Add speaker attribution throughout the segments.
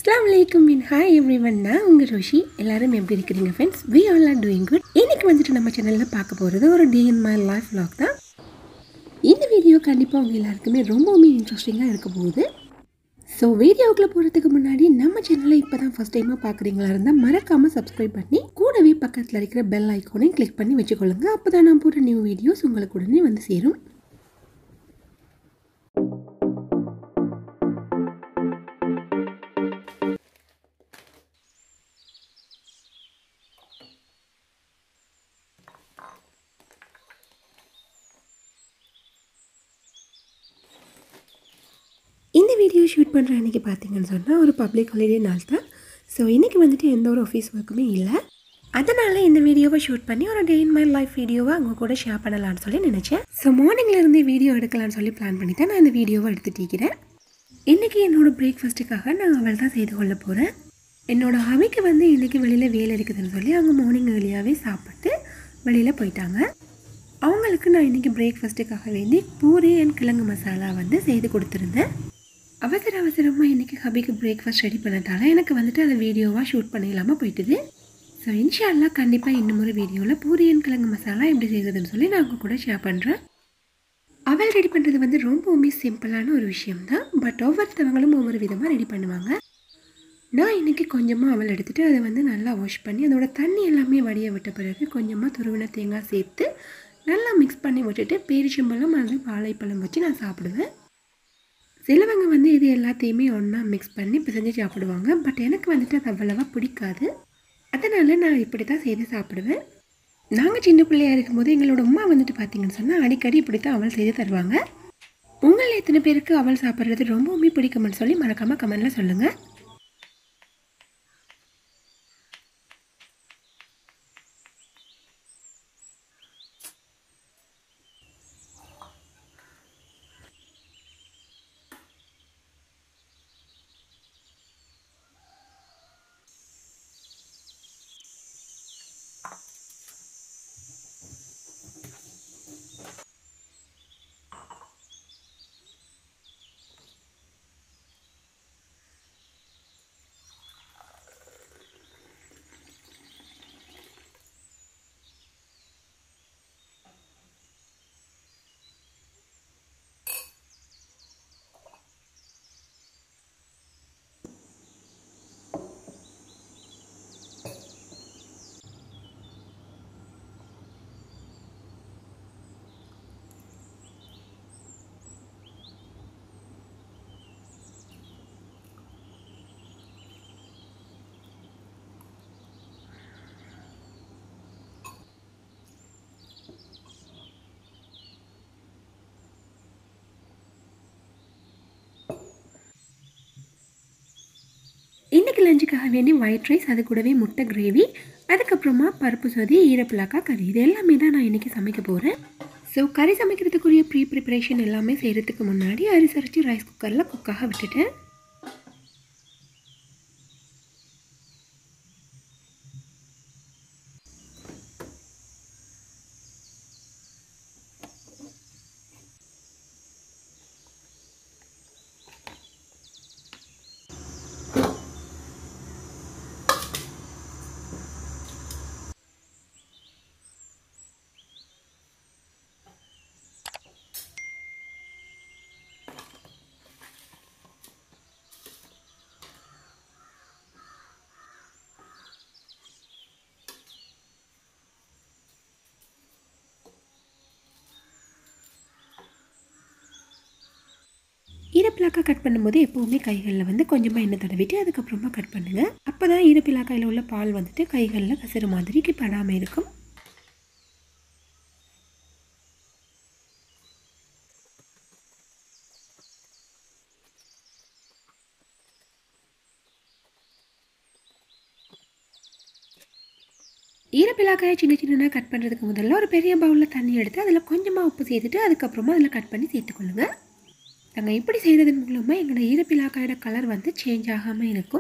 Speaker 1: அஸ்லாம் வலைக்கும் மின் ஹாய் எவ்ரி ஒன் நான் உங்கள் ரோஷி எல்லாரும் எப்படி இருக்கிறீங்க friends we all are doing good இன்னைக்கு வந்துட்டு நம்ம சேனலில் பார்க்க போகிறது ஒரு day in my life vlog தான் இந்த வீடியோ கண்டிப்பாக உங்கள் எல்லாருக்குமே ரொம்பவுமே இன்ட்ரெஸ்டிங்காக இருக்க போகுது ஸோ வீடியோக்குள்ளே போகிறதுக்கு முன்னாடி நம்ம சேனலை இப்போ தான் ஃபஸ்ட் டைமாக பார்க்குறீங்களா இருந்தால் மறக்காமல் சப்ஸ்கிரைப் பண்ணி கூடவே பக்கத்தில் இருக்கிற பெல் ஐக்கானையும் கிளிக் பண்ணி வச்சுக்கொள்ளுங்க அப்போ தான் நான் போடுற நியூ வீடியோஸ் உங்களுக்கு உடனே வந்து சேரும் இந்த வீடியோ ஷூட் பண்ணுற அன்றைக்கி பார்த்தீங்கன்னு சொன்னால் ஒரு பப்ளிக் ஹாலிடே நாள் தான் ஸோ இன்றைக்கி வந்துட்டு எந்த ஒரு ஆஃபீஸ் ஒர்க்குமே இல்லை அதனால் இந்த வீடியோவை ஷூட் பண்ணி ஒரு டே இன் மை லைஃப் வீடியோவை அவங்க கூட ஷேர் பண்ணலாம்னு சொல்லி நினச்சேன் ஸோ மார்னிங்லேருந்தே வீடியோ எடுக்கலாம்னு சொல்லி பிளான் பண்ணி தான் நான் இந்த வீடியோவை எடுத்துட்டிருக்கிறேன் இன்றைக்கி என்னோடய பிரேக்ஃபாஸ்ட்டுக்காக நான் அவள் தான் செய்து கொள்ள போகிறேன் என்னோடய ஹவிக்கு வந்து இன்றைக்கி வெளியில் வேலை இருக்குதுன்னு சொல்லி அவங்க மார்னிங் ஏர்லியாகவே சாப்பிட்டு வெளியில் போயிட்டாங்க அவங்களுக்கு நான் இன்றைக்கி பிரேக்ஃபாஸ்ட்டுக்காக வேண்டி பூரி அண்ட் கிழங்கு மசாலா வந்து செய்து கொடுத்துருந்தேன் அவசர அவசரமாக இன்றைக்கி ஹபிக்கு பிரேக்ஃபாஸ்ட் ரெடி பண்ணதால எனக்கு வந்துட்டு அதை வீடியோவாக ஷூட் பண்ணிடலாமல் போயிட்டுது ஸோ இன்ஷால்லா கண்டிப்பாக இன்னும் ஒரு வீடியோவில் பூரி அண்ட் கிழங்கு மசாலா எப்படி செய்கிறதுன்னு சொல்லி நான் உங்கள் கூட ஷேர் பண்ணுறேன் அவல் ரெடி பண்ணுறது வந்து ரொம்பவுமே சிம்பிளான ஒரு விஷயம்தான் பட் ஒவ்வொருத்தவங்களும் ஒவ்வொரு விதமாக ரெடி பண்ணுவாங்க நான் இன்றைக்கி கொஞ்சமாக அவல் எடுத்துகிட்டு அதை வந்து நல்லா வாஷ் பண்ணி அதோட தண்ணி எல்லாமே வடிய விட்ட பிறகு கொஞ்சமாக துருவின தேங்காய் சேர்த்து நல்லா மிக்ஸ் பண்ணி விட்டுட்டு பேரிச்சம்பழம் அல்லது வாழைப்பழம் வச்சு நான் சாப்பிடுவேன் சிலவங்க வந்து இது எல்லாத்தையுமே ஒன்றா மிக்ஸ் பண்ணி பிசைஞ்சு சாப்பிடுவாங்க பட் எனக்கு வந்துட்டு அது அவ்வளவா பிடிக்காது அதனால் நான் இப்படி தான் செய்து சாப்பிடுவேன் நாங்கள் சின்ன பிள்ளையா இருக்கும்போது எங்களோட அம்மா வந்துட்டு பார்த்தீங்கன்னு சொன்னால் அடிக்கடி இப்படி தான் அவள் செய்து தருவாங்க உங்களில் எத்தனை பேருக்கு அவள் சாப்பிட்றது ரொம்பவுமே பிடிக்கும்னு சொல்லி மறக்காமல் கமெண்டில் சொல்லுங்கள் இன்றைக்கி லஞ்சுக்காக வேண்டி ஒயிட் ரைஸ் அது கூடவே முட்டை கிரேவி அதுக்கப்புறமா பருப்பு சொதி ஈரப்பிளாக்கா கறி இது எல்லாமே தான் நான் இன்றைக்கி சமைக்க போகிறேன் ஸோ கறி சமைக்கிறதுக்குரிய ப்ரீ ப்ரிப்பரேஷன் எல்லாமே செய்கிறதுக்கு முன்னாடி அரிசி அரைச்சி ரைஸ் குக்கரில் குக்காக விட்டுட்டேன் ஈரப்பிலாக்கா கட் பண்ணும்போது எப்போவுமே கைகளில் வந்து கொஞ்சமாக எண்ணெய் தடவிட்டு அதுக்கப்புறமா கட் பண்ணுங்கள் அப்போ தான் ஈரப்பிலாக்காயில் உள்ள பால் வந்துட்டு கைகளில் கசுறு மாதிரி படாமல் இருக்கும் ஈரப்பிலாக்காயை சின்ன சின்னதாக கட் பண்ணுறதுக்கு முதல்ல ஒரு பெரிய பவுலில் தண்ணி எடுத்து அதில் கொஞ்சமாக உப்பு சேர்த்துட்டு அதுக்கப்புறமா அதில் கட் பண்ணி சேர்த்துக்கொள்ளுங்க நாங்கள் இப்படி செய்கிறதன் மூலமாக எங்களோட ஈரப்பிலாக்காயோட கலர் வந்து சேஞ்ச் ஆகாமல் இருக்கும்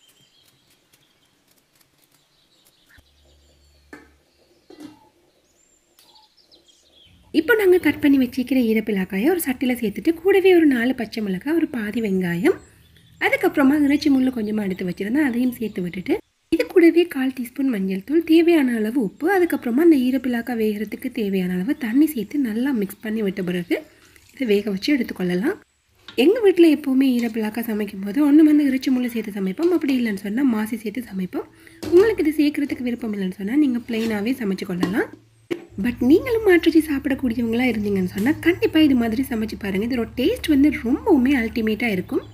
Speaker 1: இப்போ நாங்கள் கட் பண்ணி வச்சிருக்கிற ஈரப்பிலாக்காயை ஒரு சட்டியில் சேர்த்துட்டு கூடவே ஒரு நாலு பச்சை மிளகாய் ஒரு பாதி வெங்காயம் அதுக்கப்புறமா இறைச்சி முள்ளு கொஞ்சமாக எடுத்து வச்சுருந்தேன் அதையும் சேர்த்து விட்டுட்டு இது கூடவே கால் டீஸ்பூன் மஞ்சள் தூள் தேவையான அளவு உப்பு அதுக்கப்புறமா அந்த ஈரப்பிலாக்கா வேகிறதுக்கு தேவையான அளவு தண்ணி சேர்த்து நல்லா மிக்ஸ் பண்ணி விட்ட பிறகு இதை வேக வச்சு எடுத்துக்கொள்ளலாம் எங்கள் வீட்டில் எப்போவுமே ஈரப்பிலாக்கா சமைக்கும் போது ஒன்று வந்து இறைச்சி முள்ளு சேர்த்து சமைப்போம் அப்படி இல்லைன்னு சொன்னால் மாசி சேர்த்து சமைப்போம் உங்களுக்கு இது சேர்க்கறதுக்கு விருப்பம் இல்லைன்னு சொன்னால் நீங்கள் ப்ளெயினாகவே சமைச்சு கொள்ளலாம் பட் நீங்களும் மாற்றுச்சி சாப்பிடக்கூடியவங்களா இருந்தீங்கன்னு சொன்னால் கண்டிப்பாக இது மாதிரி சமைச்சு பாருங்கள் இதோட டேஸ்ட் வந்து ரொம்பவுமே அல்டிமேட்டாக இருக்கும்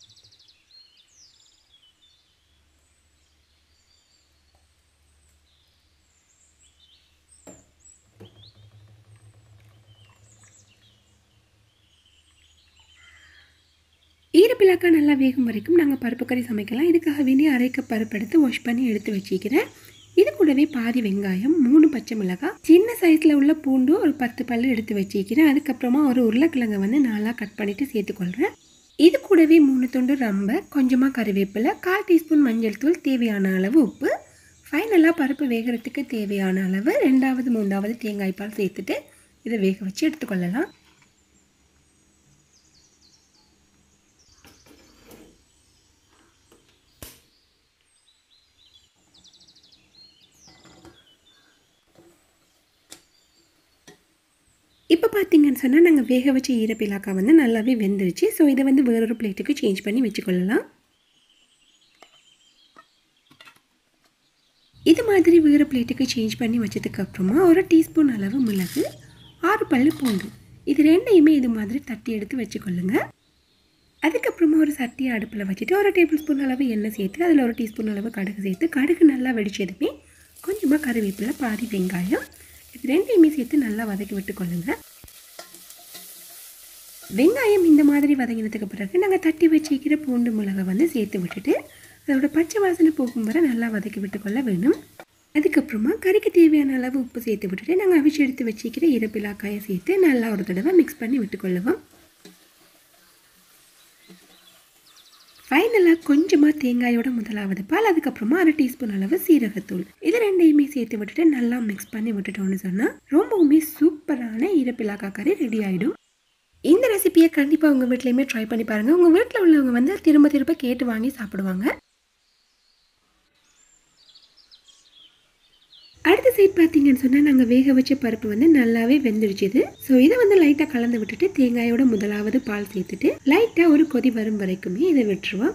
Speaker 1: ஈரப்பிலாக்கா நல்லா வேகும் வரைக்கும் நாங்கள் பருப்பு கறி சமைக்கலாம் இதுக்காக வேண்டிய அரைக்க பருப்பு எடுத்து வாஷ் பண்ணி எடுத்து வச்சுக்கிறேன் இது கூடவே பாதி வெங்காயம் மூணு பச்சை மிளகாய் சின்ன சைஸில் உள்ள பூண்டு ஒரு பத்து பல்லு எடுத்து வச்சுக்கிறேன் அதுக்கப்புறமா ஒரு உருளைக்கிழங்கை வந்து நாலாக கட் பண்ணிவிட்டு சேர்த்துக்கொள்கிறேன் இது கூடவே மூணு துண்டு ரம்பை கொஞ்சமாக கறிவேப்பிலை கால் டீஸ்பூன் மஞ்சள் தூள் தேவையான அளவு உப்பு ஃபைனலாக பருப்பு வேகிறதுக்கு தேவையான அளவு ரெண்டாவது மூன்றாவது தேங்காய் பால் சேர்த்துட்டு இதை வேக வச்சு எடுத்துக்கொள்ளலாம் இப்போ பார்த்தீங்கன்னு சொன்னால் நாங்கள் வேக வச்ச ஈரப்பிலாக்கா வந்து நல்லாவே வெந்துருச்சு ஸோ இதை வந்து வேறொரு பிளேட்டுக்கு சேஞ்ச் பண்ணி வச்சுக்கொள்ளலாம் இது மாதிரி வேறு பிளேட்டுக்கு சேஞ்ச் பண்ணி வச்சதுக்கப்புறமா ஒரு டீஸ்பூன் அளவு மிளகு ஆறு பல்லு பூண்டு இது ரெண்டையுமே இது மாதிரி தட்டி எடுத்து வச்சுக்கொள்ளுங்க அதுக்கப்புறமா ஒரு சட்டியை அடுப்பில் வச்சுட்டு ஒரு டேபிள் ஸ்பூன் அளவு எண்ணெய் சேர்த்து அதில் ஒரு டீஸ்பூன் அளவு கடுகு சேர்த்து கடுகு நல்லா வெடிச்சதுமே கொஞ்சமாக கருவேப்பிலை பாதி வெங்காயம் இது ரெண்டையுமே சேர்த்து நல்லா வதக்கி விட்டுக்கொள்ளுங்க வெங்காயம் இந்த மாதிரி வதங்கினதுக்கு பிறகு நாங்கள் தட்டி வச்சிக்கிற பூண்டு மிளகை வந்து சேர்த்து விட்டுட்டு அதோட பச்சை வாசனை போகும் வரை நல்லா வதக்கி விட்டுக்கொள்ள வேணும் அதுக்கப்புறமா கறிக்கு தேவையான அளவு உப்பு சேர்த்து விட்டுட்டு நாங்கள் அவிச்சு எடுத்து வச்சிக்கிற இறப்பிலாக்காயை சேர்த்து நல்லா ஒரு தடவை மிக்ஸ் பண்ணி விட்டுக்கொள்ளுவோம் ஃபைனலாக கொஞ்சமாக தேங்காயோட முதலாவது பால் அதுக்கப்புறமா அரை டீஸ்பூன் அளவு சீரகத்தூள் இது ரெண்டையுமே சேர்த்து விட்டுட்டு நல்லா மிக்ஸ் பண்ணி விட்டுட்டோம்னு சொன்னால் ரொம்பவுமே சூப்பரான ஈரப்பிலாக்கா கறி ரெடி ஆகிடும் இந்த ரெசிபியை கண்டிப்பாக உங்கள் வீட்லேயுமே ட்ரை பண்ணி பாருங்கள் உங்கள் வீட்டில் உள்ளவங்க வந்து திரும்ப திரும்ப கேட்டு வாங்கி சாப்பிடுவாங்க அடுத்த சைட் பார்த்தீங்கன்னு சொன்னால் நாங்கள் வேக வச்ச பருப்பு வந்து நல்லாவே வெந்துடுச்சுது ஸோ இதை வந்து லைட்டாக கலந்து விட்டுட்டு தேங்காயோட முதலாவது பால் சேர்த்துட்டு லைட்டாக ஒரு கொதி வரும் வரைக்குமே இதை விட்டுருவோம்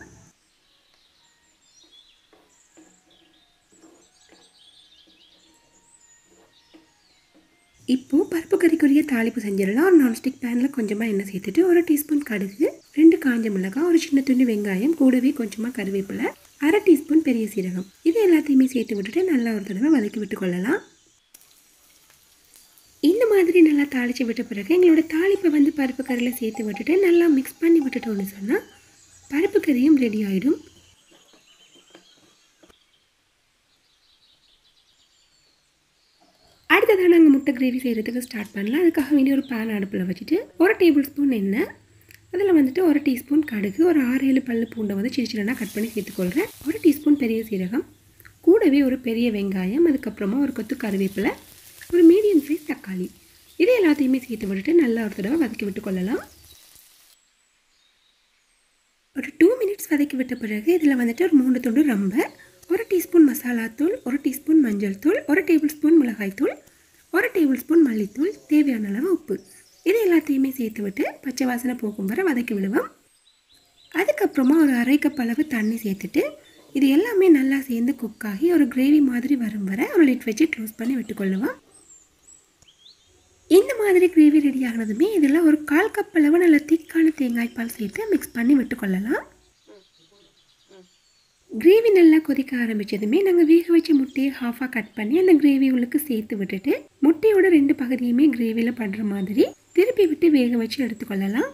Speaker 1: இப்போ பருப்பு கறிக்குரிய தாளிப்பு செஞ்சிடலாம் ஒரு நான்ஸ்டிக் பேனில் கொஞ்சமாக எண்ணெய் சேர்த்துட்டு ஒரு டீஸ்பூன் கடுகு ரெண்டு காஞ்ச மிளகாய் ஒரு சின்ன துண்டு வெங்காயம் கூடவே கொஞ்சமாக கருவேப்பிலை அரை டீஸ்பூன் பெரிய சீரகம் இது எல்லாத்தையுமே சேர்த்து விட்டுட்டு நல்லா ஒரு தடவை வதக்கி விட்டு கொள்ளலாம் இந்த மாதிரி நல்லா தாளித்து விட்ட பிறகு எங்களோட தாளிப்பை வந்து பருப்பு கறியில் சேர்த்து விட்டுட்டு நல்லா மிக்ஸ் பண்ணி விட்டுட்டோம்னு சொன்னால் பருப்பு கறியும் ரெடி ஆகிடும் அடுத்ததாக நாங்கள் முட்டை கிரேவி செய்கிறதுக்கு ஸ்டார்ட் பண்ணலாம் அதுக்காக வேண்டிய ஒரு பேன் அடுப்பில் வச்சுட்டு ஒரு டேபிள் ஸ்பூன் எண்ணெய் அதில் வந்துட்டு ஒரு டீஸ்பூன் கடுகு ஒரு ஆறு ஏழு பல்லு பூண்டை வந்து சின்ன சின்னதாக கட் பண்ணி சேர்த்துக்கொள்கிறேன் ஒரு டீஸ்பூன் பெரிய சீரகம் கூடவே ஒரு பெரிய வெங்காயம் அதுக்கப்புறமா ஒரு கொத்து கருவேப்பிலை ஒரு மீடியம் சைஸ் தக்காளி இது எல்லாத்தையுமே சேர்த்து விட்டுட்டு நல்லா ஒரு தடவை வதக்கி விட்டு கொள்ளலாம் ஒரு டூ மினிட்ஸ் வதக்கி விட்ட பிறகு இதில் வந்துட்டு ஒரு மூணு துண்டு ரம்ப ஒரு டீஸ்பூன் மசாலாத்தூள் ஒரு டீஸ்பூன் மஞ்சள் தூள் ஒரு டேபிள் ஸ்பூன் மிளகாய்த்தூள் ஒரு டேபிள் ஸ்பூன் மல்லித்தூள் தேவையான அளவு உப்பு இது எல்லாத்தையுமே சேர்த்து விட்டு பச்சை வாசனை போகும் வரை வதக்கி விடுவோம் அதுக்கப்புறமா ஒரு அரை கப் அளவு தண்ணி சேர்த்துட்டு இது எல்லாமே நல்லா சேர்ந்து குக் ஆகி ஒரு கிரேவி மாதிரி வரும் வரை ஒரு லிட் வச்சு க்ளோஸ் பண்ணி விட்டுக்கொள்ளுவோம் இந்த மாதிரி கிரேவி ரெடி ஆனதுமே இதில் ஒரு கால் கப் அளவு நல்ல திக்கான தேங்காய் பால் சேர்த்து மிக்ஸ் பண்ணி விட்டுக்கொள்ளலாம் கிரேவி நல்லா கொதிக்க ஆரம்பித்ததுமே நாங்கள் வேக வச்ச முட்டையை ஹாஃபாக கட் பண்ணி அந்த கிரேவி உள்ளுக்கு சேர்த்து விட்டுட்டு முட்டையோட ரெண்டு பகுதியுமே கிரேவியில் பண்ணுற மாதிரி திருப்பி விட்டு வேக வச்சு எடுத்துக்கொள்ளலாம்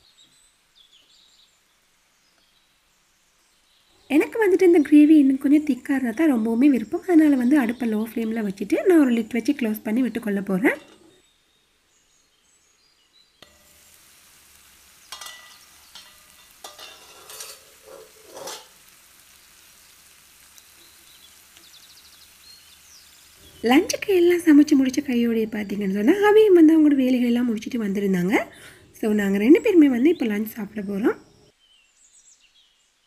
Speaker 1: எனக்கு வந்துட்டு இந்த கிரேவி இன்னும் கொஞ்சம் திக்காக இருந்தால் தான் ரொம்பவுமே விருப்பம் அதனால் வந்து அடுப்பை லோ ஃப்ளேமில் வச்சுட்டு நான் ஒரு லிட் வச்சு க்ளோஸ் பண்ணி விட்டுக்கொள்ள போகிறேன் லஞ்சுக்கு எல்லாம் சமைச்சு முடிச்ச கையோடைய பார்த்தீங்கன்னு சொன்னால் அவையும் வந்து அவங்களோட வேலைகளெல்லாம் முடிச்சுட்டு வந்திருந்தாங்க ஸோ நாங்கள் ரெண்டு பேருமே வந்து இப்போ லஞ்ச் சாப்பிட போகிறோம்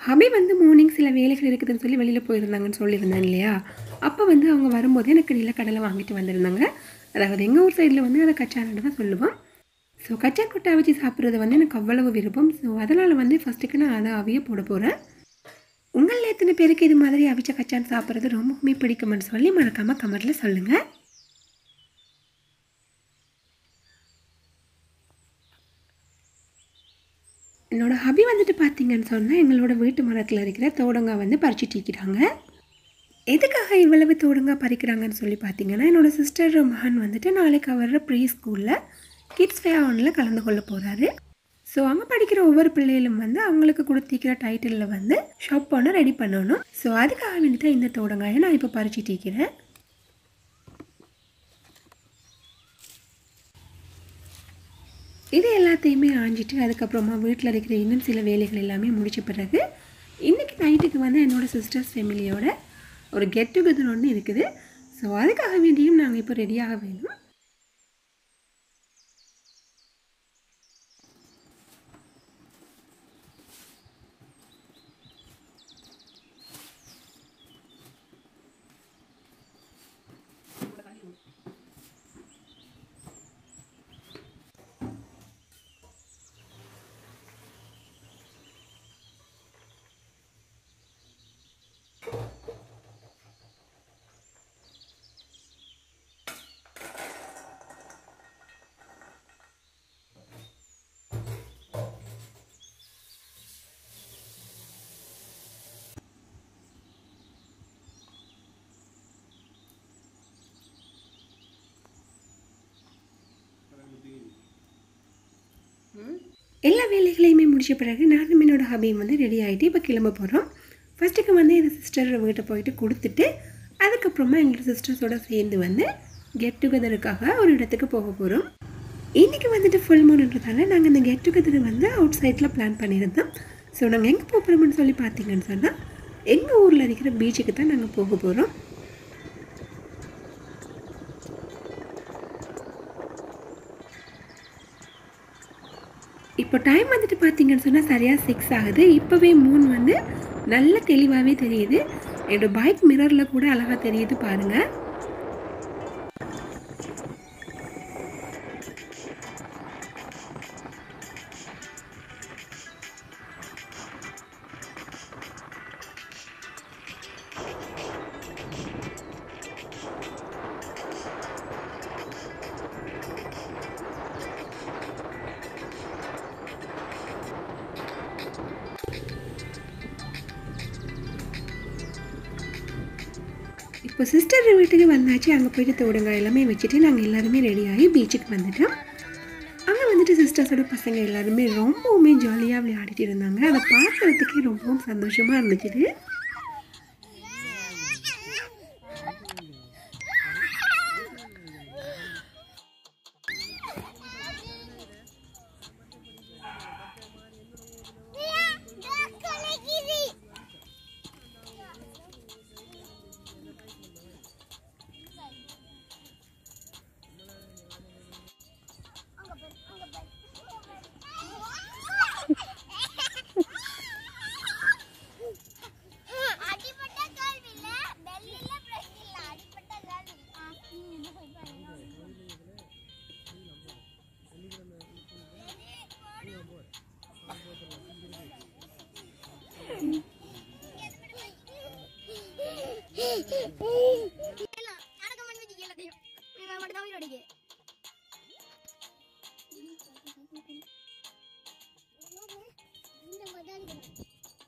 Speaker 1: ஹபி வந்து மார்னிங் சில வேலைகள் இருக்குதுன்னு சொல்லி வெளியில் போயிருந்தாங்கன்னு சொல்லியிருந்தேன் இல்லையா அப்போ வந்து அவங்க வரும்போது எனக்கு நிலக்கடலை வாங்கிட்டு வந்திருந்தாங்க அதாவது எங்கள் ஊர் சைடில் வந்து அதை கச்சான்னு தான் சொல்லுவோம் ஸோ கச்சான் கொட்டை வச்சு சாப்பிட்றது வந்து எனக்கு அவ்வளவு விருப்பம் ஸோ அதனால் வந்து ஃபஸ்ட்டுக்கு நான் அதை அவிய போட போகிறேன் உங்களில் எத்தனை பேருக்கு இது மாதிரி அவிச்ச கச்சான் சாப்பிட்றது ரொம்பவுமே பிடிக்கும்னு சொல்லி மறக்காமல் கமெண்ட்டில் சொல்லுங்கள் என்னோட ஹபி வந்துட்டு பார்த்தீங்கன்னு சொன்னால் எங்களோட வீட்டு மரத்தில் இருக்கிற தோடங்காய் வந்து பறிச்சுட்டு இருக்கிறாங்க எதுக்காக இவ்வளவு தோடங்காய் பறிக்கிறாங்கன்னு சொல்லி பார்த்தீங்கன்னா என்னோட சிஸ்டர் மகன் வந்துட்டு நாளைக்கு வர்ற ப்ரீ ஸ்கூலில் கிட்ஸ் ஃபேவனில் கலந்து கொள்ள போகிறாரு ஸோ அங்கே படிக்கிற ஒவ்வொரு பிள்ளைகளும் வந்து அவங்களுக்கு கொடுத்திருக்கிற டைட்டிலில் வந்து ஷாப் பண்ண ரெடி பண்ணணும் ஸோ அதுக்காக வேண்டி தான் இந்த தோடங்காயை நான் இப்போ பறிச்சுட்டு இருக்கிறேன் இது எல்லாத்தையுமே ஆஞ்சிட்டு அதுக்கப்புறமா வீட்டில் இருக்கிற இன்னும் சில வேலைகள் எல்லாமே முடிச்ச பிறகு இன்றைக்கி நைட்டுக்கு வந்து என்னோடய சிஸ்டர்ஸ் ஃபேமிலியோட ஒரு கெட் டுகெதர் ஒன்று இருக்குது ஸோ அதுக்காக வேண்டியும் நாங்கள் இப்போ ரெடியாக வேணும் எல்லா வேலைகளையுமே முடிச்ச பிறகு நானும் என்னோட ஹபியும் வந்து ரெடி ஆகிட்டு இப்போ கிளம்ப போகிறோம் ஃபஸ்ட்டுக்கு வந்து எங்கள் சிஸ்டர் வீட்டை போயிட்டு கொடுத்துட்டு அதுக்கப்புறமா எங்களோட சிஸ்டர்ஸோட சேர்ந்து வந்து கெட் டுகெதருக்காக ஒரு இடத்துக்கு போக போகிறோம் இன்றைக்கி வந்துட்டு ஃபுல் மூணுன்றதால நாங்கள் இந்த கெட் டுகெதர் வந்து அவுட் சைடில் பிளான் பண்ணியிருந்தோம் ஸோ நாங்கள் எங்கே போகிறோம்னு சொல்லி பார்த்தீங்கன்னு சொன்னால் எங்கள் ஊரில் இருக்கிற பீச்சுக்கு தான் நாங்கள் போக போகிறோம் இப்போ டைம் வந்துட்டு பார்த்தீங்கன்னு சொன்னால் சரியாக சிக்ஸ் ஆகுது இப்போவே மூன் வந்து நல்ல தெளிவாகவே தெரியுது என்னோட பைக் மிரரில் கூட அழகாக தெரியுது பாருங்கள் இப்போ சிஸ்டர் வீட்டுக்கு வந்தாச்சு அங்கே போயிட்டு தோடுங்க எல்லாமே வச்சுட்டு நாங்கள் எல்லாருமே ரெடியாகி பீச்சுக்கு வந்துட்டோம் அங்கே வந்துட்டு சிஸ்டர்ஸோட பசங்க எல்லாருமே ரொம்பவுமே ஜாலியாக விளையாடிட்டு இருந்தாங்க அதை பார்க்குறதுக்கே ரொம்பவும் சந்தோஷமாக இருந்துச்சு
Speaker 2: அடிப்பட்ட கேள்வி இல்ல டெல்லியில பிரச்சனை இல்ல அடிப்பட்ட கேள்வி ஆ, நீ என்ன போய் பாருங்க. இல்ல, நடக்க மண் வச்சு கீழே தெரியும். இவன் மட்டும்தான் உயிரோட இருக்கு. இந்த மாதிரி இருக்கு.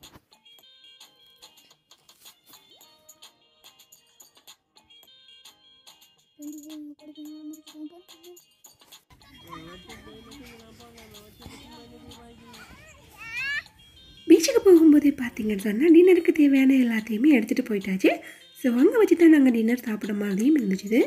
Speaker 1: பீச்சுக்கு போகும்போதே பார்த்தீங்கன்னு சொன்னால் டின்னருக்கு தேவையான எல்லாத்தையுமே எடுத்துகிட்டு போயிட்டாச்சு ஸோ அங்கே வச்சு தான் நாங்கள் டின்னர் சாப்பிட மாதிரியும் இருந்துச்சு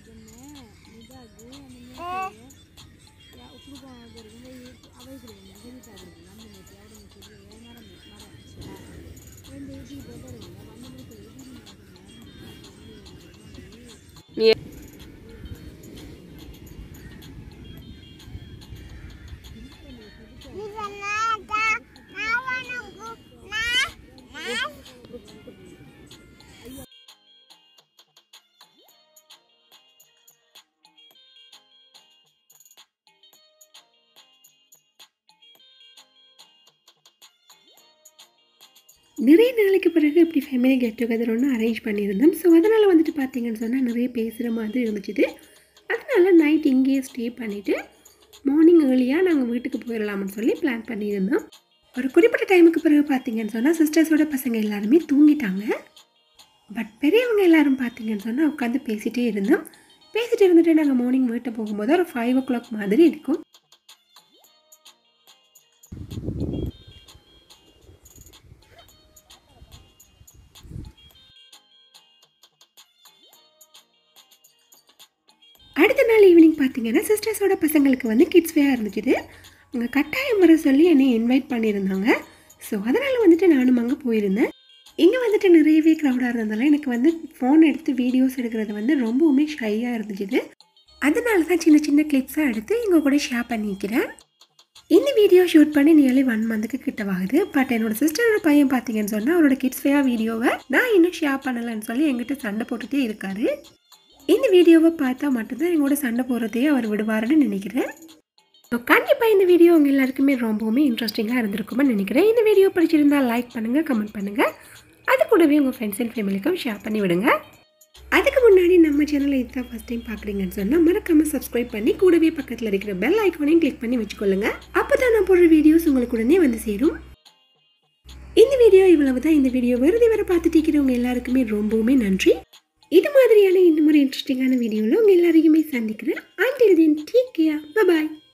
Speaker 1: நிறைய நாளைக்கு பிறகு இப்படி ஃபேமிலி கெட் டுகெதர் ஒன்று அரேஞ்ச் பண்ணியிருந்தோம் ஸோ அதனால் வந்துட்டு பார்த்தீங்கன்னு சொன்னால் நிறைய பேசுகிற மாதிரி இருந்துச்சு அதனால நைட் இங்கேயே ஸ்டே பண்ணிவிட்டு மார்னிங் ஏர்லியாக நாங்கள் வீட்டுக்கு போயிடலாம்னு சொல்லி பிளான் பண்ணியிருந்தோம் ஒரு குறிப்பிட்ட டைமுக்கு பிறகு பார்த்தீங்கன்னு சொன்னால் சிஸ்டர்ஸோட பசங்க எல்லாருமே தூங்கிட்டாங்க பட் பெரியவங்க எல்லாரும் பார்த்தீங்கன்னு சொன்னால் உட்காந்து பேசிகிட்டே இருந்தோம் பேசிட்டு இருந்துட்டு நாங்கள் மார்னிங் வீட்டை போகும்போது ஒரு ஃபைவ் ஓ கிளாக் மாதிரி இருக்கும் அடுத்த நாள் ஈவினிங் பார்த்தீங்கன்னா சிஸ்டர்ஸோட பசங்களுக்கு வந்து கிட்ஸ் வேயாக இருந்துச்சு அவங்க கட்டாயம் வர சொல்லி என்னை இன்வைட் பண்ணியிருந்தாங்க ஸோ அதனால் வந்துட்டு நானும் அங்கே போயிருந்தேன் இங்கே வந்துட்டு நிறையவே க்ரௌடாக இருந்ததால எனக்கு வந்து ஃபோன் எடுத்து வீடியோஸ் எடுக்கிறது வந்து ரொம்பவுமே ஷையாக இருந்துச்சு அதனால தான் சின்ன சின்ன கிளிப்ஸாக எடுத்து எங்கள் கூட ஷேர் பண்ணிக்கிறேன் இந்த வீடியோ ஷூட் பண்ணி நியர்லி ஒன் மந்த்துக்கு கிட்டவாகுது பட் என்னோட சிஸ்டரோட பையன் பார்த்தீங்கன்னு சொன்னால் அவரோட கிட்ஸ் ஃபேயா வீடியோவை நான் இன்னும் ஷேர் பண்ணலைன்னு சொல்லி எங்கிட்ட சண்டை போட்டுகிட்டே இருக்காரு இந்த வீடியோவை பார்த்தா மட்டும்தான் எங்களோட சண்டை போடுறதையே அவர் விடுவாருன்னு நினைக்கிறேன் ஸோ கண்டிப்பாக இந்த வீடியோ உங்கள் எல்லாருக்குமே ரொம்பவுமே இன்ட்ரெஸ்டிங்காக இருந்திருக்கும்னு நினைக்கிறேன் இந்த வீடியோ பிடிச்சிருந்தா லைக் பண்ணுங்கள் கமெண்ட் பண்ணுங்கள் அது கூடவே உங்கள் ஃப்ரெண்ட்ஸ் அண்ட் ஃபேமிலிக்கும் ஷேர் பண்ணி விடுங்க அதுக்கு முன்னாடி நம்ம சேனலை இதுதான் ஃபஸ்ட் டைம் பார்க்குறீங்கன்னு சொன்னால் மறக்காமல் சப்ஸ்கிரைப் பண்ணி கூடவே பக்கத்தில் இருக்கிற பெல் ஐக்கானையும் கிளிக் பண்ணி வச்சுக்கொள்ளுங்க அப்போ தான் நான் போடுற வீடியோஸ் உங்களுக்கு உடனே வந்து சேரும் இந்த வீடியோ இவ்வளவு தான் இந்த வீடியோ விருதி வர பார்த்துட்டு இருக்கிறவங்க எல்லாருக்குமே ரொம்பவுமே நன்றி இது மாதிரியான இன்னும் ஒரு இன்ட்ரெஸ்டிங்கான வீடியோவில் உங்கள் எல்லாரையுமே சந்திக்கிறேன் until then take care bye bye